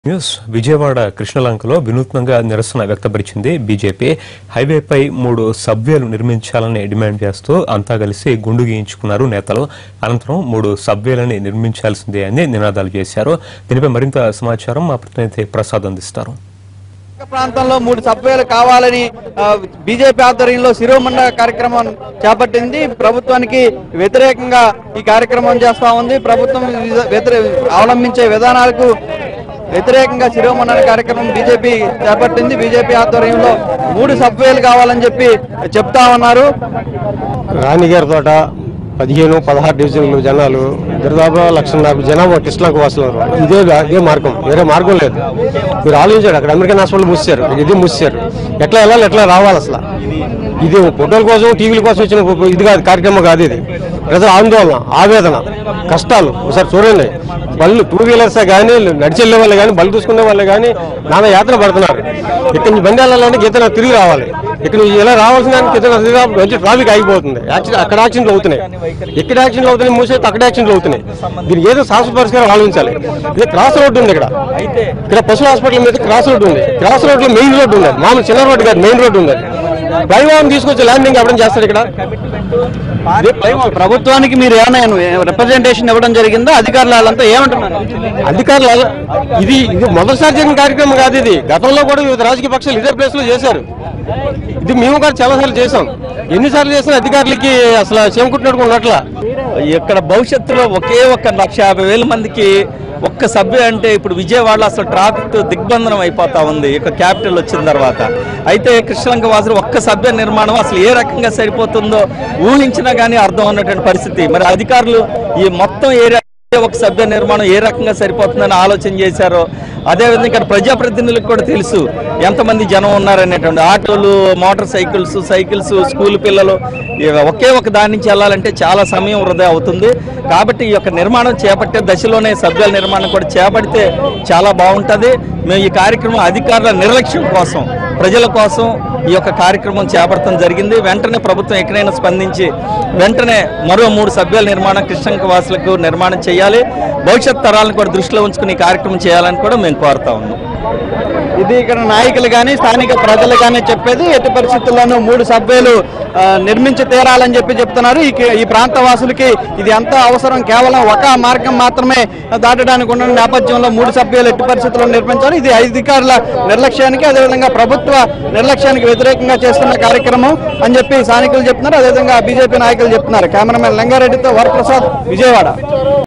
News Vijayawada కృష్ణలంకలో వినూత్నంగా నిరసన వ్యక్తపరిచింది BJP హైవేపై మూడు సబ్వేలు నిర్మించాలని డిమాండ్ చేస్తూ అంతా కలిసి గుండు గీయించుకున్నారు నేతలు అనంతరం మూడు సబ్వేలని నిర్మించాల్సిందే అని నినాదాలు చేశారు దీనిపై మరింత సమాచారం మా ప్రతినిధి ప్రసాద్ అందిస్తారు విశాఖ ప్రాంతంలో మూడు సబ్వేలు కావాలని ఆ, బీజేపీ ఆధ్వర్యంలో శిరోమండ కార్యక్రమం చేపట్టింది ప్రభుత్వానికి వ్యతిరేకంగా ఈ కార్యక్రమం చేస్తా ఉంది ప్రభుత్వం విధ- వ్యతిరే- అవలంబించే విధానాలకు వ్యతిరేకంగా శిరోమండన కార్యక్రమం బీజేపీ చేపట్టింది బీజేపీ ఆధ్వర్యంలో మూడు సబ్వేలు కావాలని చెప్పి చెప్తా ఉన్నారు రాణిగారి తోట పదిహేను పదహారు డివిజన్లు జనాలు దాదాపు లక్షన్నర జనాభా కృష్ణకు వాసులు ఇదే ఇదే మార్గం వేరే మార్గం లేదు మీరు ఆలోచించాడు అక్కడ అమెరికన్ హాస్పిటల్ మూసారు ఇది మూసారు ఎట్లా వెళ్ళాలి ఎట్లా రావాలి అసలు ఇది ఫోటోల కోసం టీవీల కోసం వచ్చిన ఇది కాదు కార్యక్రమం కాదు ఇది ప్రజల ఆందోళన ఆవేదన కష్టాలు ఒకసారి చూడండి బళ్ళు టూ వీలర్స్ కానీ నడిచెళ్ళే వాళ్ళు కానీ బళ్ళు చూసుకునే వాళ్ళు కానీ నానా యాత్ర పడుతున్నారు ఇక్కడ నుంచి బండి వెళ్ళాలంటే గీతన తిరిగి రావాలి ఇక్కడ నుంచి ఇలా రావాల్సిన దానికి గీతన తిరిగి రావాలి. మంచి ట్రాఫిక్ ఆగిపోతుంది యాక్సిడెంట్ అక్కడ యాక్సిడెంట్లు అవుతున్నాయి ఇక్కడ యాక్సిడెంట్లు అవుతున్నాయి మూసేస్తే అక్కడ యాక్సిడెంట్లు అవుతున్నాయి దీనికి ఏదో శాశ్వత పరిష్కారం ఆలోచించాలి ఇది క్రాస్ రోడ్డు ఉంది ఇక్కడ ఇక్కడ పశు హాస్పిటల్ మీద క్రాస్ రోడ్డు ఉంది క్రాస్ రోడ్ లో మెయిన్ రోడ్డు ఉంది మామూలు చిన్న రోడ్డు కాదు మెయిన్ రోడ్డు ఉంది డ్రైవర్ తీసుకొచ్చి ల్యాండింగ్ ఎప్పుడైనా చేస్తారు ఇక్కడ ప్రభుత్వానికి మీరు ఏమైనా రిప్రజెంటేషన్ ఇవ్వడం జరిగిందో అధికారులు వాళ్ళంతా ఏమంటున్నారు అధికారులు అలా- ఇది ఇది మొదటిసారి జరిగిన కార్యక్రమం కాదు ఇది గతంలో కూడా వివిధ రాజకీయ పక్షాలు ఇదే ప్లేస్ లో చేశారు ఇది మేము కూడా చాలాసార్లు చేసాం ఎన్నిసార్లు చేసిన అధికారులకి అసలు చేమకుట్టినట్టు ఉన్నట్ల ఇక్కడ భవిష్యత్తులో ఒకే ఒక్క లక్ష యాభై వేల మందికి ఒక్క సభ్య అంటే ఇప్పుడు విజయవాడలో అసలు ట్రాఫిక్ దిగ్బంధనం అయిపోతా ఉంది ఇక క్యాపిటల్ వచ్చిన తర్వాత అయితే కృష్ణలంక వాసులు ఒక్క సభ్య నిర్మాణం అసలు ఏ రకంగా సరిపోతుందో ఊహించినా కానీ అర్థం ఉన్నటువంటి పరిస్థితి మరి అధికారులు ఈ మొత్తం ఏరియా ఒక సభ్య నిర్మాణం ఏ రకంగా సరిపోతుందని ఆలోచన చేశారో అదేవిధంగా ఇక్కడ ప్రజాప్రతినిధులకు కూడా తెలుసు ఎంతమంది జనం ఉన్నారనేటువంటి ఆటోలు మోటార్ సైకిల్స్ సైకిల్స్ స్కూల్ పిల్లలు ఇవి ఒకే ఒక దాని నుంచి వెళ్ళాలంటే చాలా సమయం వృధా అవుతుంది కాబట్టి ఈ యొక్క నిర్మాణం చేపట్టే దశలోనే సభ్యుల నిర్మాణం కూడా చేపడితే చాలా బాగుంటుంది మేము ఈ కార్యక్రమం అధికారుల నిర్లక్ష్యం కోసం ప్రజల కోసం ఈ యొక్క కార్యక్రమం చేపడటం జరిగింది వెంటనే ప్రభుత్వం ఎక్కడైనా స్పందించి వెంటనే మరో మూడు సభ్యుల నిర్మాణం కృష్ణంక వాసులకు నిర్మాణం చేయాలి భవిష్యత్ తరాలను కూడా దృష్టిలో ఉంచుకుని ఈ కార్యక్రమం చేయాలని కూడా మేము కోరుతా ఉన్నాం ఇది ఇక్కడ నాయకులు కానీ స్థానిక ప్రజలు కానీ చెప్పేది ఎట్టి పరిస్థితుల్లోనూ మూడు సభ్యులు ఆ, నిర్మించి తీరాలని చెప్పి చెప్తున్నారు ఈ ఈ ప్రాంత వాసులకి ఇది ఎంత అవసరం కేవలం ఒక మార్గం మాత్రమే దాటడానికి ఉన్న నేపథ్యంలో మూడు సభ్యులు ఎట్టి పరిస్థితుల్లో నిర్మించారు ఇది అధికారుల నిర్లక్ష్యానికి అదేవిధంగా ప్రభుత్వ నిర్లక్ష్యానికి వ్యతిరేకంగా చేస్తున్న కార్యక్రమం అని చెప్పి స్థానికులు చెప్తున్నారు అదేవిధంగా బీజేపీ నాయకులు చెప్తున్నారు కెమెరామెన్ లింగారెడ్డితో వరప్రసాద్ విజయవాడ